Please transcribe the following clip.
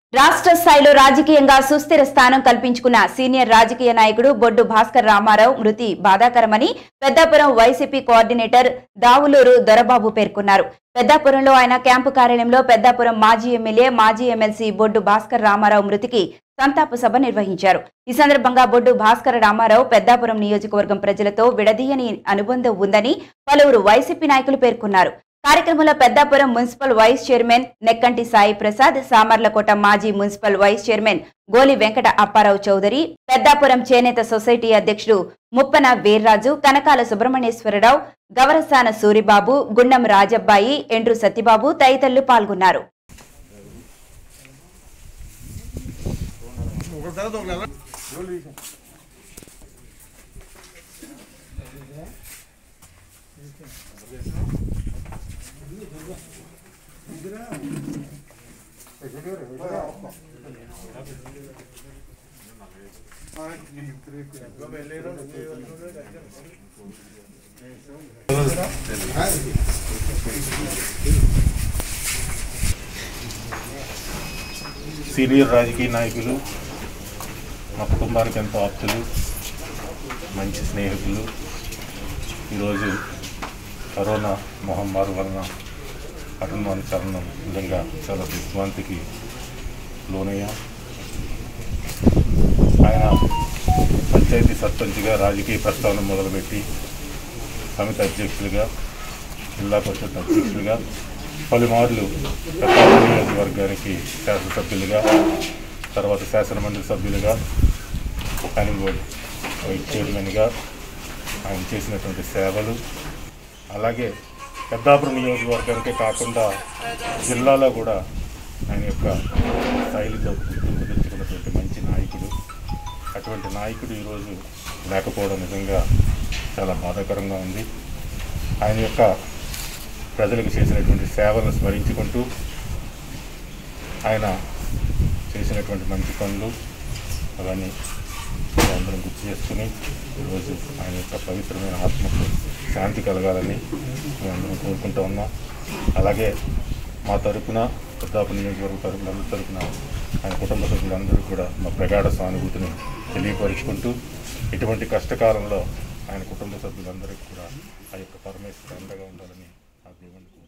రాష్ట్ర స్థాయిలో రాజకీయంగా సుస్థిర స్థానం కల్పించుకున్న సీనియర్ రాజకీయ నాయకుడు బొడ్డు భాస్కర్ రామారావు మృతి బాధాకరమని పెద్దాపురం వైసీపీ కోఆర్డినేటర్ దావులూరు దొరబాబు పేర్కొన్నారు పెద్దాపురంలో ఆయన క్యాంపు కార్యాలయంలో పెద్దాపురం మాజీ ఎమ్మెల్యే మాజీ ఎమ్మెల్సీ బొడ్డు భాస్కర్ రామారావు మృతికి సంతాప సభ నిర్వహించారు ఈ సందర్భంగా బొడ్డు భాస్కర రామారావు పెద్దాపురం నియోజకవర్గం ప్రజలతో విడదీయని అనుబంధం ఉందని పలువురు వైసీపీ నాయకులు పేర్కొన్నారు కార్యక్రమంలో Peddapuram municipal vice chairman Nekkanti Sai Prasad Samarlakota మాజీ మున్సిపల్ వైస్ చైర్మన్ గోలి వెంకట అప్పారావు చౌదరి పెద్దాపురం చేనేత సొసైటీ అధ్యక్షుడు ముప్పన వీర్రాజు కనకాల సుబ్రహ్మణ్యేశ్వరరావు గవరసాన సూరిబాబు గుండం రాజబ్బాయి ఎండ్రు సత్యబాబు తదితరులు పాల్గొన్నారు సీనియర్ రాజకీయ నాయకులు మా కుటుంబానికి ఎంతో ఆప్తులు మంచి స్నేహితులు ఈరోజు కరోనా మహమ్మారి వలన అరుణాన్ని చరణం నిజంగా చాలా దిగ్భ్రాంతికి లోనయ్యాం ఆయన పంచాయతీ సర్పంచ్గా రాజకీయ ప్రస్తావన మొదలుపెట్టి సమితి అధ్యక్షులుగా జిల్లా పరిషత్ అధ్యక్షులుగా పలుమార్లు ప్రతాపం నియోజకవర్గానికి శాసనసభ్యులుగా తర్వాత శాసనమండలి సభ్యులుగా ప్లానింగ్ బోర్డు వైస్ చైర్మన్గా ఆయన చేసినటువంటి సేవలు అలాగే పెద్దాపురం నియోజకవర్గానికే కాకుండా జిల్లాలో కూడా ఆయన యొక్క శైలితో గుర్తింపు తెచ్చుకున్నటువంటి మంచి నాయకుడు అటువంటి నాయకుడు ఈరోజు లేకపోవడం నిజంగా చాలా బాధాకరంగా ఉంది ఆయన యొక్క ప్రజలకు చేసినటువంటి సేవలను స్మరించుకుంటూ ఆయన చేసినటువంటి మంచి పనులు అవన్నీ అందరం గుర్తు చేసుకుని ఈరోజు ఆయన యొక్క పవిత్రమైన ఆత్మకు శాంతి కలగాలని మేమందరం కోరుకుంటూ ఉన్నాం అలాగే మా తరపున పెద్దాపు నియోజకవర్గ తరపున అందరి తరపున ఆయన కుటుంబ సభ్యులందరూ కూడా మా ప్రగాఢ సానుభూతిని తెలియపరుచుకుంటూ ఇటువంటి కష్టకాలంలో ఆయన కుటుంబ సభ్యులందరికీ కూడా ఆ యొక్క పరమేశ్వరు అండగా ఉండాలని ఆ దేవుని